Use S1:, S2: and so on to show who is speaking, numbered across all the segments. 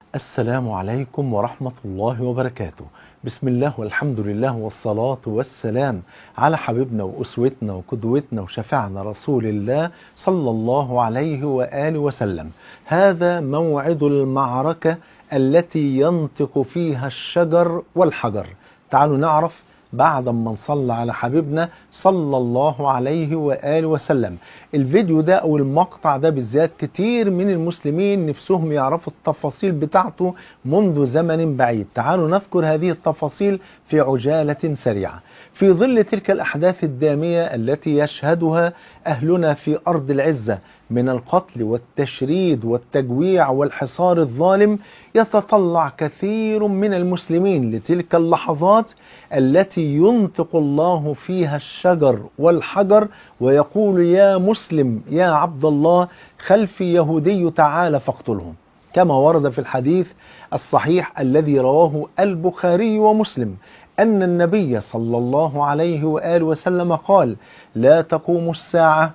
S1: السلام عليكم ورحمة الله وبركاته بسم الله والحمد لله والصلاة والسلام على حبيبنا وأسوتنا وقدوتنا وشفعنا رسول الله صلى الله عليه وآله وسلم هذا موعد المعركة التي ينطق فيها الشجر والحجر تعالوا نعرف بعد ما نصلى على حبيبنا صلى الله عليه وآله وسلم الفيديو ده أو المقطع ده بالذات كتير من المسلمين نفسهم يعرفوا التفاصيل بتاعته منذ زمن بعيد تعالوا نذكر هذه التفاصيل في عجالة سريعة في ظل تلك الأحداث الدامية التي يشهدها أهلنا في أرض العزة من القتل والتشريد والتجويع والحصار الظالم يتطلع كثير من المسلمين لتلك اللحظات التي ينطق الله فيها الشجر والحجر ويقول يا مسلم يا عبد الله خلفي يهودي تعالى فاقتله كما ورد في الحديث الصحيح الذي رواه البخاري ومسلم أن النبي صلى الله عليه وآله وسلم قال لا تقوم الساعة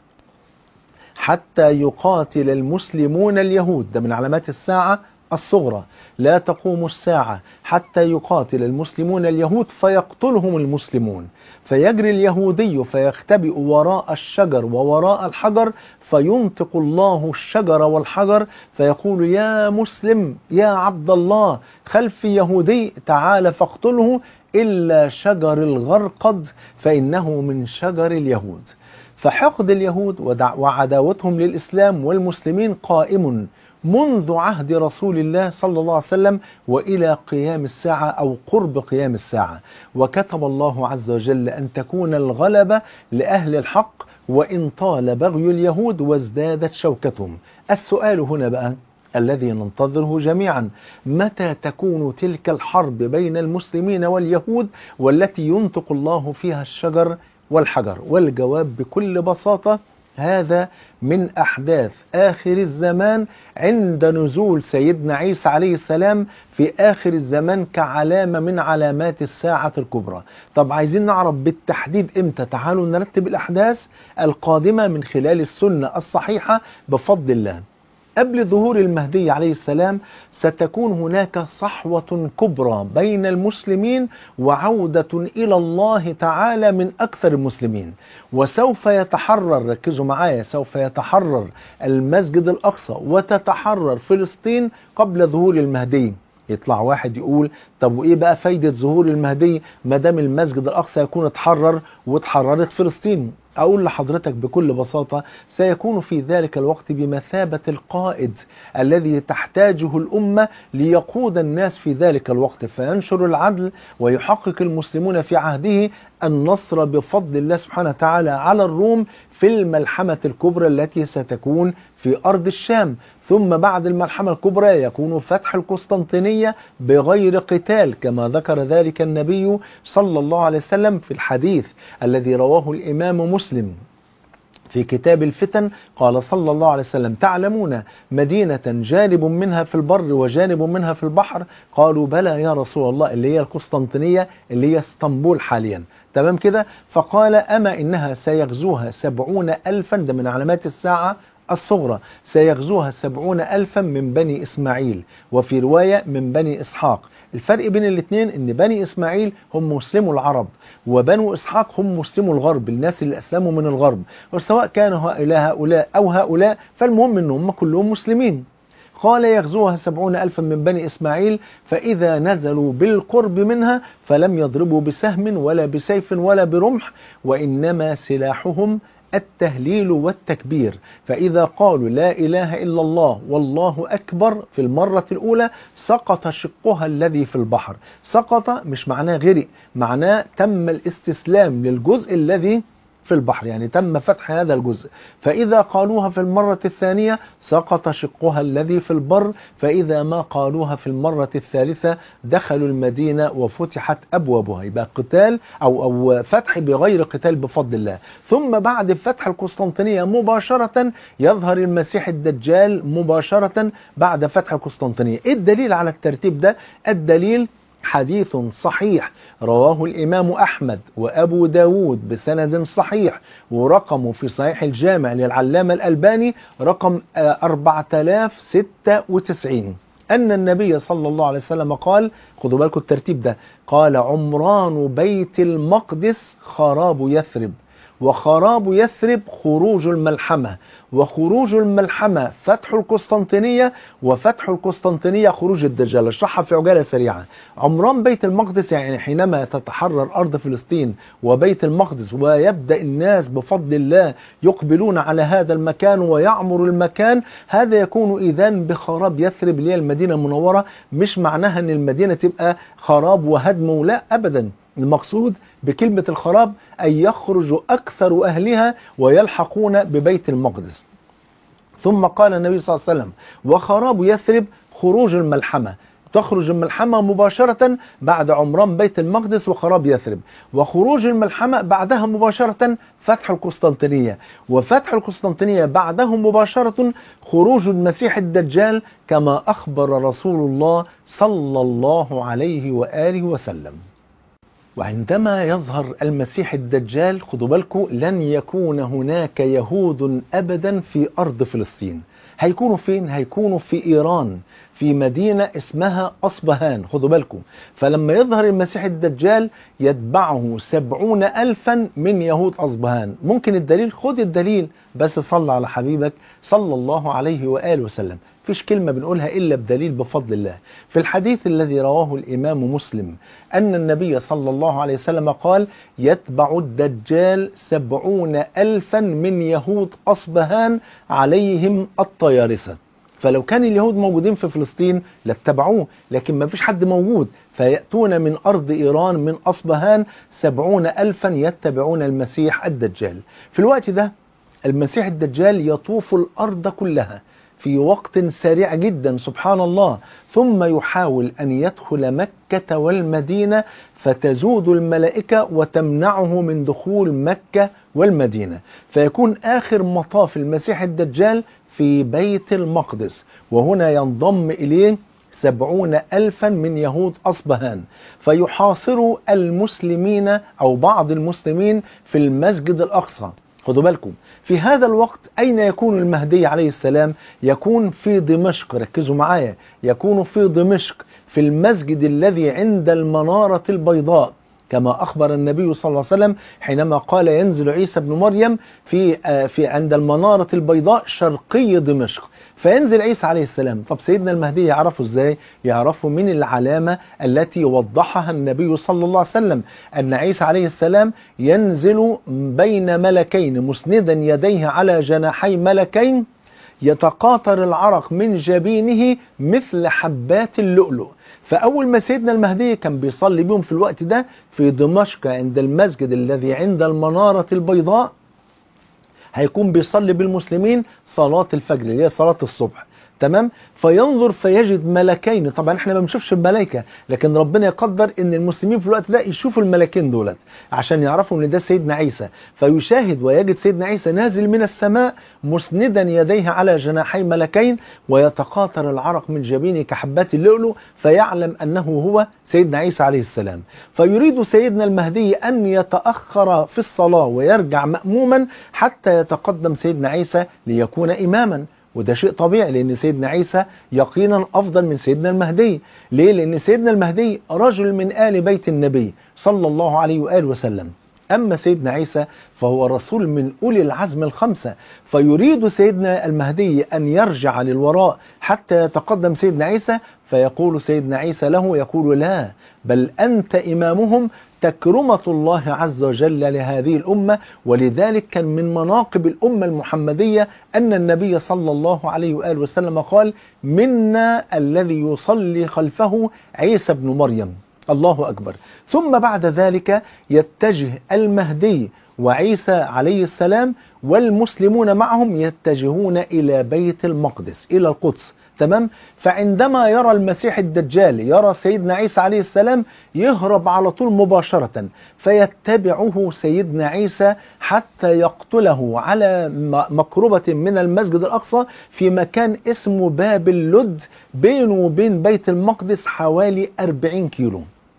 S1: حتى يقاتل المسلمون اليهود ده من علامات الساعة الصغرى لا تقوم الساعة حتى يقاتل المسلمون اليهود فيقتلهم المسلمون فيجري اليهودي فيختبئ وراء الشجر ووراء الحجر فينطق الله الشجر والحجر فيقول يا مسلم يا عبد الله خلف يهودي تعال فاقتله إلا شجر الغرقد فإنه من شجر اليهود فحقد اليهود وعداوتهم للإسلام والمسلمين قائم منذ عهد رسول الله صلى الله عليه وسلم وإلى قيام الساعة أو قرب قيام الساعة وكتب الله عز وجل أن تكون الغلبة لأهل الحق وإن طال بغي اليهود وازدادت شوكتهم السؤال هنا بقى الذي ننتظره جميعا متى تكون تلك الحرب بين المسلمين واليهود والتي ينطق الله فيها الشجر والحجر والجواب بكل بساطة هذا من أحداث آخر الزمان عند نزول سيدنا عيسى عليه السلام في آخر الزمان كعلامة من علامات الساعة الكبرى طب عايزين نعرف بالتحديد إمتى تعالوا نرتب الأحداث القادمة من خلال السنة الصحيحة بفضل الله قبل ظهور المهدي عليه السلام ستكون هناك صحوة كبرى بين المسلمين وعودة إلى الله تعالى من أكثر المسلمين وسوف يتحرر ركزوا معايا سوف يتحرر المسجد الأقصى وتتحرر فلسطين قبل ظهور المهدي يطلع واحد يقول طب وايه بقى فايدة ظهور المهدي ما دام المسجد الأقصى يكون اتحرر واتحررت فلسطين أقول لحضرتك بكل بساطة سيكون في ذلك الوقت بمثابة القائد الذي تحتاجه الأمة ليقود الناس في ذلك الوقت فينشر العدل ويحقق المسلمون في عهده النصر بفضل الله سبحانه وتعالى على الروم في الملحمة الكبرى التي ستكون في أرض الشام ثم بعد الملحمة الكبرى يكون فتح القسطنطينية بغير قتال كما ذكر ذلك النبي صلى الله عليه وسلم في الحديث الذي رواه الإمام مسلم في كتاب الفتن قال صلى الله عليه وسلم تعلمون مدينة جانب منها في البر وجانب منها في البحر قالوا بلى يا رسول الله اللي هي القسطنطينية اللي هي اسطنبول حاليا تمام كده فقال أما إنها سيغزوها سبعون ألفا ده من علامات الساعة الصغرى سيغزوها سبعون ألفا من بني إسماعيل وفي رواية من بني إسحاق الفرق بين الاثنين ان بني اسماعيل هم مسلموا العرب وبنو اسحاق هم مسلموا الغرب الناس اللي اسلموا من الغرب وسواء كانوا هؤلاء هؤلاء او هؤلاء فالمهم ان هم كلهم مسلمين قال يغزوها سبعون ألفا من بني إسماعيل فإذا نزلوا بالقرب منها فلم يضربوا بسهم ولا بسيف ولا برمح وإنما سلاحهم التهليل والتكبير فإذا قالوا لا إله إلا الله والله أكبر في المرة الأولى سقط شقها الذي في البحر سقط مش معناه غرق معناه تم الاستسلام للجزء الذي في البحر يعني تم فتح هذا الجزء فإذا قالوها في المرة الثانية سقط شقها الذي في البر فإذا ما قالوها في المرة الثالثة دخلوا المدينة وفتحت أبوابها يبقى قتال أو, أو فتح بغير قتال بفضل الله ثم بعد فتح القسطنطينية مباشرة يظهر المسيح الدجال مباشرة بعد فتح القسطنطينية إيه الدليل على الترتيب ده الدليل حديث صحيح رواه الإمام أحمد وأبو داود بسند صحيح ورقمه في صحيح الجامع للعلامة الألباني رقم 4096 أن النبي صلى الله عليه وسلم قال خدوا بالكم الترتيب ده قال عمران بيت المقدس خراب يثرب وخراب يثرب خروج الملحمة وخروج الملحمة فتح القسطنطينية وفتح القسطنطينية خروج الدجال اشرحها في عجالة سريعة عمران بيت المقدس يعني حينما تتحرر أرض فلسطين وبيت المقدس ويبدأ الناس بفضل الله يقبلون على هذا المكان ويعمر المكان هذا يكون إذان بخراب يثرب اللي هي المدينة المنورة مش معناها أن المدينة تبقى خراب وهدم لا أبدا المقصود بكلمة الخراب أن يخرج أكثر أهلها ويلحقون ببيت المقدس ثم قال النبي صلى الله عليه وسلم وخراب يثرب خروج الملحمة تخرج الملحمة مباشرة بعد عمران بيت المقدس وخراب يثرب وخروج الملحمة بعدها مباشرة فتح القسطنطينية وفتح القسطنطينية بعده مباشرة خروج المسيح الدجال كما أخبر رسول الله صلى الله عليه وآله وسلم وعندما يظهر المسيح الدجال خدوا بالكم لن يكون هناك يهود ابدا في ارض فلسطين هيكونوا فين هيكونوا في ايران في مدينة اسمها أصبهان خدوا بالكم فلما يظهر المسيح الدجال يتبعه سبعون ألفا من يهود أصبهان ممكن الدليل خد الدليل بس صلى على حبيبك صلى الله عليه وآله وسلم فيش كلمة بنقولها إلا بدليل بفضل الله في الحديث الذي رواه الإمام مسلم أن النبي صلى الله عليه وسلم قال يتبع الدجال سبعون ألفا من يهود أصبهان عليهم الطيارسة فلو كان اليهود موجودين في فلسطين لاتبعوه لكن ما فيش حد موجود فيأتون من أرض إيران من أصبهان سبعون ألفا يتبعون المسيح الدجال في الوقت ده المسيح الدجال يطوف الأرض كلها في وقت سريع جدا سبحان الله ثم يحاول أن يدخل مكة والمدينة فتزود الملائكة وتمنعه من دخول مكة والمدينة فيكون آخر مطاف المسيح الدجال في بيت المقدس وهنا ينضم إليه سبعون ألفا من يهود أصبهان فيحاصر المسلمين أو بعض المسلمين في المسجد الأقصى خدوا بالكم في هذا الوقت أين يكون المهدي عليه السلام يكون في دمشق ركزوا معايا يكون في دمشق في المسجد الذي عند المنارة البيضاء كما أخبر النبي صلى الله عليه وسلم حينما قال ينزل عيسى بن مريم في في عند المنارة البيضاء شرقي دمشق فينزل عيسى عليه السلام طب سيدنا المهدي يعرفه ازاي يعرفه من العلامة التي وضحها النبي صلى الله عليه وسلم أن عيسى عليه السلام ينزل بين ملكين مسندا يديه على جناحي ملكين يتقاطر العرق من جبينه مثل حبات اللؤلؤ فأول ما سيدنا المهدي كان بيصلي بهم في الوقت ده في دمشق عند المسجد الذي عند المنارة البيضاء هيكون بيصلي بالمسلمين صلاة الفجر اللي هي صلاة الصبح تمام فينظر فيجد ملكين طبعا احنا ما بنشوفش الملائكه لكن ربنا يقدر ان المسلمين في الوقت ده يشوفوا الملكين دولت عشان يعرفوا ان ده سيدنا عيسى فيشاهد ويجد سيدنا عيسى نازل من السماء مسندا يديه على جناحي ملكين ويتقاطر العرق من جبينه كحبات اللؤلؤ فيعلم انه هو سيدنا عيسى عليه السلام فيريد سيدنا المهدي ان يتاخر في الصلاه ويرجع ماموما حتى يتقدم سيدنا عيسى ليكون اماما وده شيء طبيعي لأن سيدنا عيسى يقينا أفضل من سيدنا المهدي ليه؟ لأن سيدنا المهدي رجل من آل بيت النبي صلى الله عليه وآله وسلم أما سيدنا عيسى فهو رسول من أولي العزم الخمسة فيريد سيدنا المهدي أن يرجع للوراء حتى يتقدم سيدنا عيسى فيقول سيدنا عيسى له يقول لا بل أنت إمامهم تكرمة الله عز وجل لهذه الأمة ولذلك كان من مناقب الأمة المحمدية أن النبي صلى الله عليه وآله وسلم قال منا الذي يصلي خلفه عيسى بن مريم الله أكبر ثم بعد ذلك يتجه المهدي وعيسى عليه السلام والمسلمون معهم يتجهون إلى بيت المقدس إلى القدس تمام فعندما يرى المسيح الدجال يرى سيدنا عيسى عليه السلام يهرب على طول مباشرة فيتبعه سيدنا عيسى حتى يقتله على مقربة من المسجد الأقصى في مكان اسمه باب اللد بينه وبين بيت المقدس حوالي 40 كيلو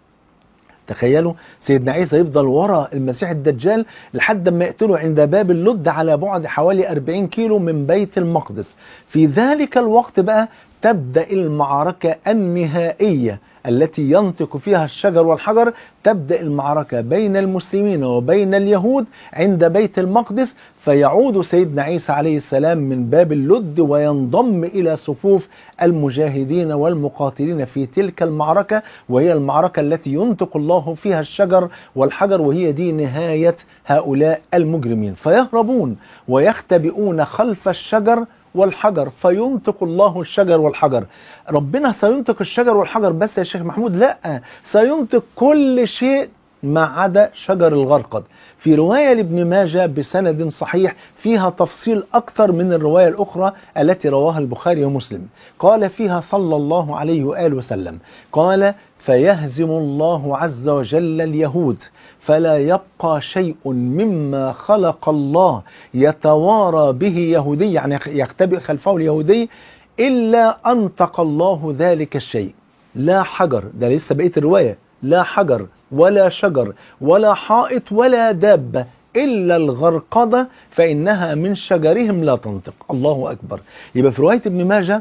S1: تخيلوا سيدنا عيسى يفضل ورا المسيح الدجال لحد ما يقتله عند باب اللد على بعد حوالي 40 كيلو من بيت المقدس في ذلك الوقت بقى تبدأ المعركة النهائية التي ينطق فيها الشجر والحجر تبدأ المعركة بين المسلمين وبين اليهود عند بيت المقدس فيعود سيدنا عيسى عليه السلام من باب اللد وينضم إلى صفوف المجاهدين والمقاتلين في تلك المعركة وهي المعركة التي ينطق الله فيها الشجر والحجر وهي دي نهاية هؤلاء المجرمين فيهربون ويختبئون خلف الشجر والحجر فينطق الله الشجر والحجر ربنا سينطق الشجر والحجر بس يا شيخ محمود لا سينطق كل شيء ما عدا شجر الغرقد في رواية لابن ماجه بسند صحيح فيها تفصيل أكثر من الرواية الأخرى التي رواها البخاري ومسلم قال فيها صلى الله عليه وآله وسلم قال فيهزم الله عز وجل اليهود فلا يبقى شيء مما خلق الله يتوارى به يهودي يعني يختبئ خلفه اليهودي إلا أنطق الله ذلك الشيء لا حجر ده لسه بقية الرواية لا حجر ولا شجر ولا حائط ولا دابة إلا الغرقدة فإنها من شجرهم لا تنطق الله أكبر يبقى في رواية ابن ماجه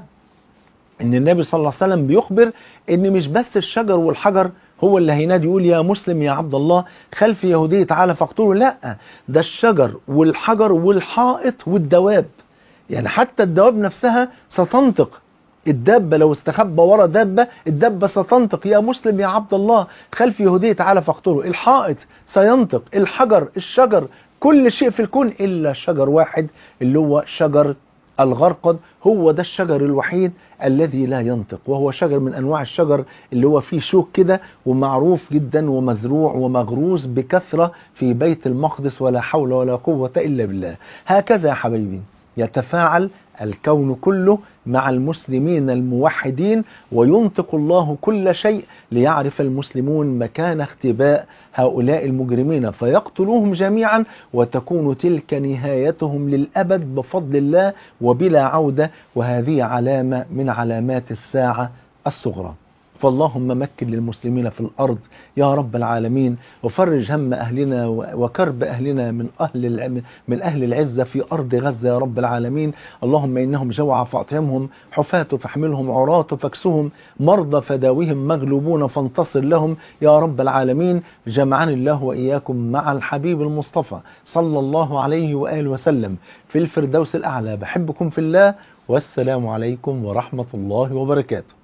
S1: ان النبي صلى الله عليه وسلم بيخبر ان مش بس الشجر والحجر هو اللي هينادي يقول يا مسلم يا عبد الله خلف يهودي تعالى فاقتله لا ده الشجر والحجر والحائط والدواب يعني حتى الدواب نفسها ستنطق الدابة لو استخبى ورا دابة الدابة ستنطق يا مسلم يا عبد الله خلف يهودي تعالى فاقتله الحائط سينطق الحجر الشجر كل شيء في الكون إلا شجر واحد اللي هو شجر الغرقد هو ده الشجر الوحيد الذي لا ينطق وهو شجر من أنواع الشجر اللي هو فيه شوك كده ومعروف جدا ومزروع ومغروس بكثرة في بيت المقدس ولا حول ولا قوة إلا بالله هكذا يا حبيبي يتفاعل الكون كله مع المسلمين الموحدين وينطق الله كل شيء ليعرف المسلمون مكان اختباء هؤلاء المجرمين فيقتلوهم جميعا وتكون تلك نهايتهم للأبد بفضل الله وبلا عودة وهذه علامة من علامات الساعة الصغرى فاللهم مكن للمسلمين في الأرض يا رب العالمين وفرج هم أهلنا وكرب أهلنا من أهل من أهل العزة في أرض غزة يا رب العالمين اللهم إنهم جوع فأطعمهم حفاة فاحملهم عراة فاكسهم مرضى فداوهم مغلوبون فانتصر لهم يا رب العالمين جمعني الله وإياكم مع الحبيب المصطفى صلى الله عليه وآله وسلم في الفردوس الأعلى بحبكم في الله والسلام عليكم ورحمة الله وبركاته